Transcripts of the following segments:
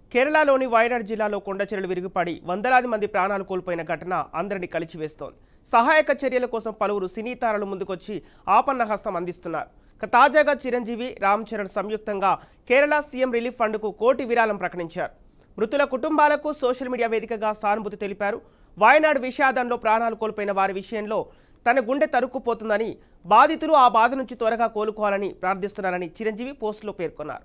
కేరళలోని వయనాడ్ జిల్లాలో కొండచెరలు విరిగిపడి వందలాది మంది ప్రాణాలు కోల్పోయిన ఘటన అందరినీ కలిచివేస్తోంది సహాయక చర్యల కోసం పలువురు సినీ తారలు ముందుకొచ్చి ఆపన్న హస్తం అందిస్తున్నారు ఇక తాజాగా చిరంజీవి రామ్ చరణ్ సంయుక్తంగా కేరళ సీఎం రిలీఫ్ ఫండ్కు కోటి విరాళం ప్రకటించారు మృతుల కుటుంబాలకు సోషల్ మీడియా వేదికగా సానుభూతి తెలిపారు వాయనాడు విషాదంలో ప్రాణాలు కోల్పోయిన వారి విషయంలో తన గుండె తరుక్కుపోతుందని బాధితులు ఆ బాధ నుంచి త్వరగా కోలుకోవాలని ప్రార్థిస్తున్నారని చిరంజీవి పోస్టులో పేర్కొన్నారు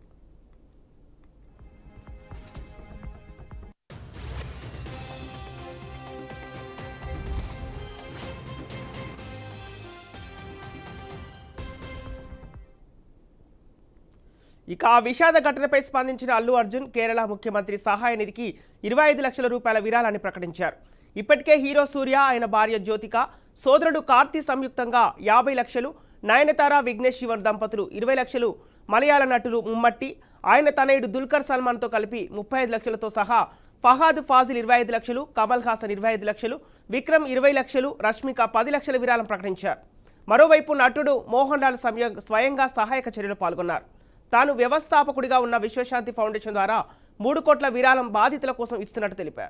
ఇక ఆ విషాద ఘటనపై స్పందించిన అల్లు అర్జున్ కేరళ ముఖ్యమంత్రి సహాయ నిధికి ఇరవై ఐదు లక్షల రూపాయల విరాళాన్ని ప్రకటించారు ఇప్పటికే హీరో సూర్య ఆయన భార్య జ్యోతిక సోదరుడు కార్తీ సంయుక్తంగా యాభై లక్షలు నయనతార విఘ్నేష్ శివన్ దంపతులు ఇరవై లక్షలు మలయాళ నటులు ముమ్మట్టి ఆయన తనయుడు దుల్కర్ సల్మాన్తో కలిపి ముప్పై ఐదు లక్షలతో సహా ఫహాద్ ఫాజిల్ ఇరవై ఐదు లక్షలు కమల్ హాసన్ ఇరవై ఐదు లక్షలు విక్రమ్ ఇరవై లక్షలు రష్మిక పది లక్షల విరాళం ప్రకటించారు మరోవైపు నటుడు మోహన్ లాల్ సమయ స్వయంగా సహాయక చర్యలో పాల్గొన్నారు తాను వ్యవస్థాపకుడిగా ఉన్న విశ్వశాంతి ఫౌండేషన్ ద్వారా మూడు కోట్ల విరాళం బాధితుల కోసం ఇస్తున్నట్టు తెలిపారు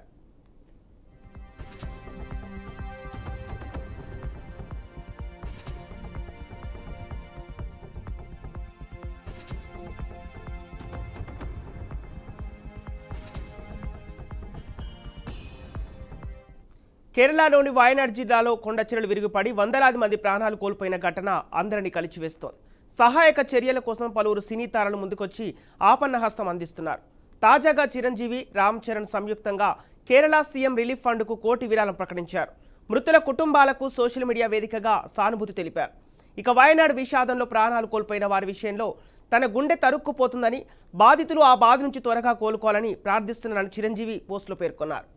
కేరళలోని వాయనాడ్ జిల్లాలో కొండచెరలు విరిగిపడి వందలాది మంది ప్రాణాలు కోల్పోయిన ఘటన అందరినీ కలిచివేస్తోంది సహాయక చర్యల కోసం పలువురు సినీ తారలు ముందుకొచ్చి ఆపన్న హస్తం అందిస్తున్నారు తాజాగా చిరంజీవి రామ్ చరణ్ సంయుక్తంగా కేరళ సీఎం రిలీఫ్ ఫండ్కు కోటి విరాళం ప్రకటించారు మృతుల కుటుంబాలకు సోషల్ మీడియా వేదికగా సానుభూతి తెలిపారు ఇక వాయనాడు విషాదంలో ప్రాణాలు కోల్పోయిన వారి విషయంలో తన గుండె తరుక్కుపోతుందని బాధితులు ఆ బాధ నుంచి త్వరగా కోలుకోవాలని ప్రార్థిస్తున్నారని చిరంజీవి పోస్టులో పేర్కొన్నారు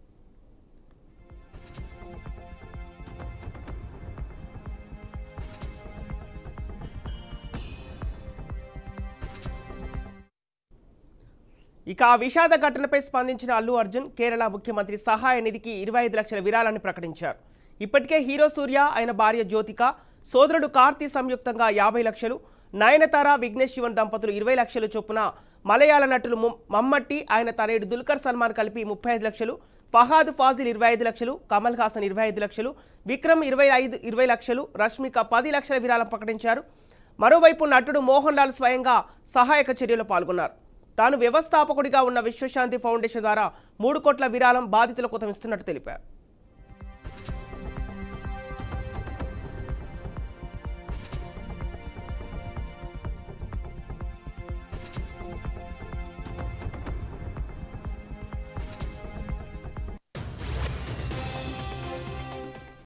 ఇక ఆ విషాద ఘటనపై స్పందించిన అల్లు అర్జున్ కేరళ ముఖ్యమంత్రి సహాయ నిధికి ఇరవై ఐదు లక్షల విరాళాన్ని ప్రకటించారు ఇప్పటికే హీరో సూర్య ఆయన భార్య జ్యోతిక సోదరుడు కార్తీ సంయుక్తంగా యాభై లక్షలు నయనతార విఘ్నేష్ శివన్ దంపతులు ఇరవై లక్షల చొప్పున మలయాళ నటులు ము- మమ్మట్టి ఆయన తనయుడు దుల్కర్ సల్మాన్ కలిపి ముప్పై ఐదు లక్షలు ఫహాద్ ఫాజిల్ ఇరవై ఐదు లక్షలు కమల్ హాసన్ ఇరవై ఐదు లక్షలు విక్రమ్ ఇరవై ఐదు ఇరవై లక్షలు రష్మిక పది లక్షల విరాళం ప్రకటించారు మరోవైపు నటుడు మోహన్ లాల్ స్వయంగా సహాయక చర్యలో పాల్గొన్నారు తాను వ్యవస్థాపకుడిగా ఉన్న విశ్వశాంతి ఫౌండేషన్ ద్వారా మూడు కోట్ల విరాళం బాధితుల కోసం ఇస్తున్నట్టు తెలిపారు